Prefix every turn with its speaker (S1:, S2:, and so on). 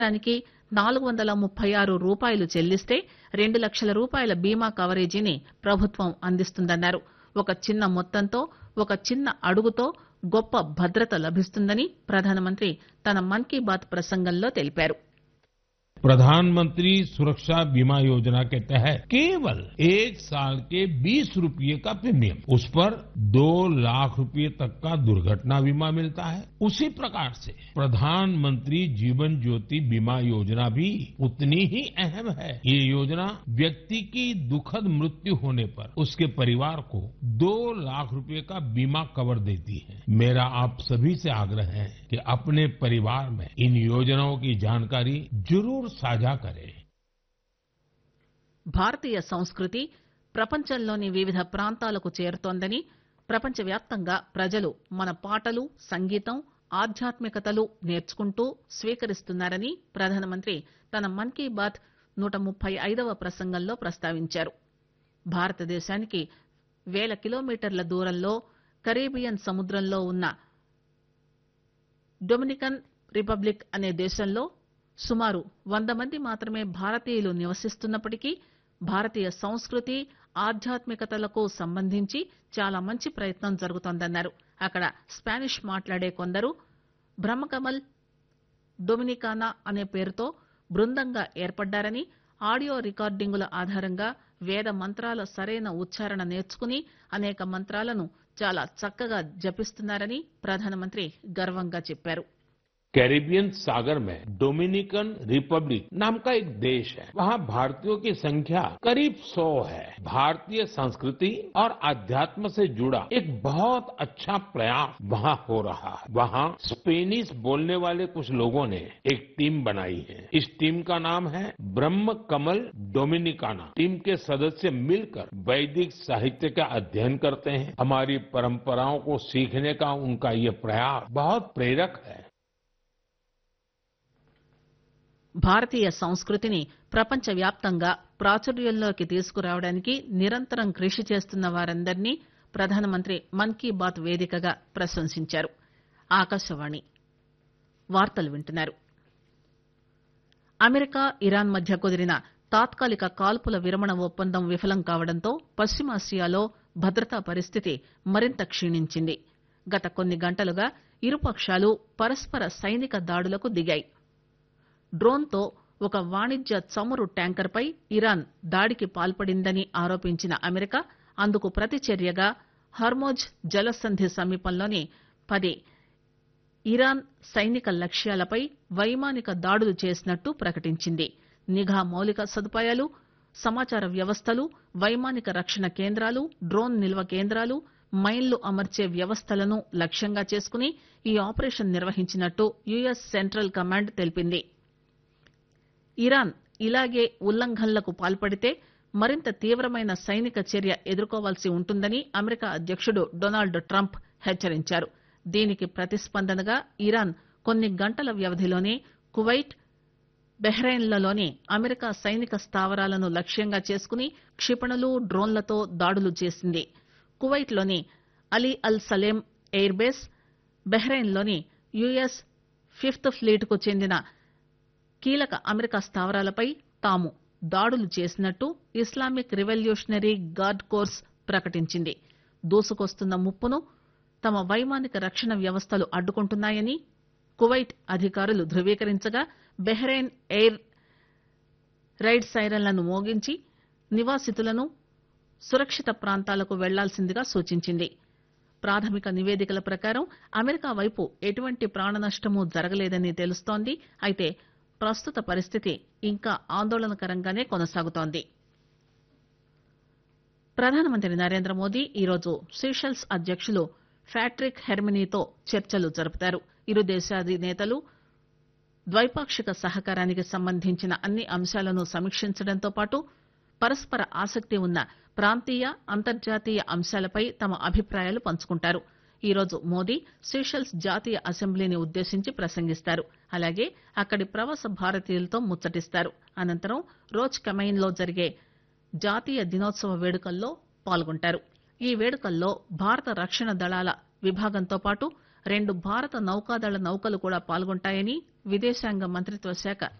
S1: దానికి నాలుగు వందల ముప్పై ఆరు రూపాయలు చెల్లిస్తే రెండు లక్షల రూపాయల బీమా కవరేజీని ప్రభుత్వం అందిస్తుందన్నారు ఒక చిన్న మొత్తంతో ఒక చిన్న అడుగుతో గొప్ప భద్రత లభిస్తుందని ప్రధానమంత్రి తన మన్ కీ బాత్ ప్రసంగంలో తెలిపారు
S2: प्रधानमंत्री सुरक्षा बीमा योजना के तहत केवल एक साल के बीस रूपये का प्रीमियम उस पर दो लाख रुपए तक का दुर्घटना बीमा मिलता है उसी प्रकार से प्रधानमंत्री जीवन ज्योति बीमा योजना भी उतनी ही अहम है ये योजना व्यक्ति की दुखद मृत्यु होने पर उसके परिवार को दो लाख रुपए का बीमा कवर देती है मेरा आप सभी से आग्रह है कि अपने परिवार में इन योजनाओं की जानकारी जरूर साझा करें
S1: భారతీయ సంస్కృతి ప్రపంచంలోని వివిధ ప్రాంతాలకు చేరుతోందని ప్రపంచవ్యాప్తంగా ప్రజలు మన పాటలు సంగీతం ఆధ్యాత్మికతలు నేర్చుకుంటూ స్వీకరిస్తున్నారని ప్రధానమంత్రి తన మన్ కీ బాత్ నూట ముప్పై ఐదవ ప్రసంగంలో ప్రస్తావించారు భారతదేశానికి వేల కిలోమీటర్ల దూరంలో కరేబియన్ సముద్రంలో ఉన్న డొమినికన్ రిపబ్లిక్ అనే దేశంలో సుమారు వంద మంది మాత్రమే భారతీయులు నివసిస్తున్నప్పటికీ భారతీయ సంస్కృతి ఆధ్యాత్మికతలకు సంబంధించి చాలా మంచి ప్రయత్నం జరుగుతోందన్నారు అక్కడ స్పానిష్ మాట్లాడే కొందరు బ్రహ్మకమల్ డొమినికానా అనే పేరుతో బృందంగా ఏర్పడ్డారని ఆడియో రికార్డింగుల ఆధారంగా వేద మంత్రాల సరైన ఉచ్చారణ నేర్చుకుని అనేక మంత్రాలను చాలా చక్కగా జపిస్తున్నారని ప్రధానమంత్రి గర్వంగా చెప్పారు
S2: कैरिबियन सागर में डोमिनिकन रिपब्लिक नाम का एक देश है वहाँ भारतीयों की संख्या करीब 100 है भारतीय संस्कृति और अध्यात्म से जुड़ा एक बहुत अच्छा प्रयास वहाँ हो रहा है वहाँ स्पेनिश बोलने वाले कुछ लोगों ने एक टीम बनाई है इस टीम का नाम है ब्रह्म कमल डोमिनिकाना टीम के सदस्य मिलकर वैदिक साहित्य का अध्ययन करते हैं हमारी परंपराओं को सीखने का उनका ये प्रयास बहुत प्रेरक है
S1: భారతీయ సంస్కృతిని ప్రపంచవ్యాప్తంగా ప్రాచుర్యంలోకి తీసుకురావడానికి నిరంతరం కృషి చేస్తున్న వారందరినీ ప్రధానమంత్రి మన్ కీ బాత్ వేదికగా ప్రశంసించారు ఆకాశవాణి వార్తలు వింటున్నారు అమెరికా ఇరాన్ మధ్య కుదిరిన తాత్కాలిక కాల్పుల విరమణ ఒప్పందం విఫలం కావడంతో పశ్చిమాసియాలో భద్రతా పరిస్థితి మరింత క్షీణించింది గత కొన్ని గంటలుగా ఇరుపక్షాలు పరస్పర సైనిక దాడులకు దిగాయి డ్రోన్తో ఒక వాణిజ్య చమురు ట్యాంకర్పై ఇరాన్ దాడికి పాల్పడిందని ఆరోపించిన అమెరికా అందుకు ప్రతిచర్యగా హర్మోజ్ జలసంధి సమీపంలోని పది ఇరాన్ సైనిక లక్ష్యాలపై వైమానిక దాడులు చేసినట్టు ప్రకటించింది నిఘా మౌలిక సదుపాయాలు సమాచార వ్యవస్థలు వైమానిక రక్షణ కేంద్రాలు డ్రోన్ నిల్వ కేంద్రాలు మైన్లు అమర్చే వ్యవస్థలను లక్ష్యంగా చేసుకుని ఈ ఆపరేషన్ నిర్వహించినట్టు యుఎస్ సెంట్రల్ కమాండ్ తెలిపింది ఇరాన్ ఇలాగే ఉల్లంఘనలకు పాల్పడితే మరింత తీవ్రమైన సైనిక చర్య ఎదుర్కోవాల్సి ఉంటుందని అమెరికా అధ్యక్షుడు డొనాల్డ్ ట్రంప్ హెచ్చరించారు దీనికి ప్రతిస్పందనగా ఇరాన్ కొన్ని గంటల వ్యవధిలోనే కువైట్ బెహ్రెయిన్లలోని అమెరికా సైనిక స్థావరాలను లక్ష్యంగా చేసుకుని క్షిపణులు డ్రోన్లతో దాడులు చేసింది కువైట్లోని Ali Al Salem air base బెహ్రెయిన్లోని యుఎస్ ఫిఫ్త్ ఫ్లీట్కు చెందిన కీలక అమెరికా స్థావరాలపై తాము దాడులు చేసినట్టు ఇస్లామిక్ రివల్యూషనరీ గార్డ్ కోర్స్ ప్రకటించింది దూసుకొస్తున్న ముప్పును తమ వైమానిక రక్షణ వ్యవస్థలు అడ్డుకుంటున్నాయని కువైట్ అధికారులు ధృవీకరించగా బెహ్రెయిన్ ఎయిర్ రైడ్ సైరన్లను మోగించి నివాసితులను సురక్షిత ప్రాంతాలకు వెళ్లాల్సిందిగా సూచించింది ప్రాథమిక నివేదికల ప్రకారం అమెరికా వైపు ఎటువంటి ప్రాణనష్టమూ జరగలేదని తెలుస్తోంది అయితే ప్రస్తుత పరిస్థితి ఇంకా ఆందోళనకరంగానే కొనసాగుతోంది ప్రధానమంత్రి నరేంద్ర మోదీ ఈరోజు సీషెల్స్ అధ్యక్షులు ఫ్యాట్రిక్ హెర్మినీతో చర్చలు జరుపుతారు ఇరు దేశాధినేతలు ద్వైపాక్షిక సహకారానికి సంబంధించిన అన్ని అంశాలను సమీక్షించడంతో పాటు పరస్పర ఆసక్తి ఉన్న ప్రాంతీయ అంతర్జాతీయ అంశాలపై తమ అభిప్రాయాలు పంచుకుంటారు ఈరోజు మోదీ సీషెల్స్ జాతీయ అసెంబ్లీని ఉద్దేశించి ప్రసంగిస్తారు అలాగే అక్కడి ప్రవాస భారతీయులతో ముచ్చటిస్తారు అనంతరం రోజ్ కెమైన్ లో జరిగే జాతీయ దినోత్సవ వేడుకల్లో పాల్గొంటారు ఈ వేడుకల్లో భారత రక్షణ దళాల విభాగంతో పాటు రెండు భారత నౌకాదళ నౌకలు కూడా పాల్గొంటాయని విదేశాంగ మంత్రిత్వ శాఖ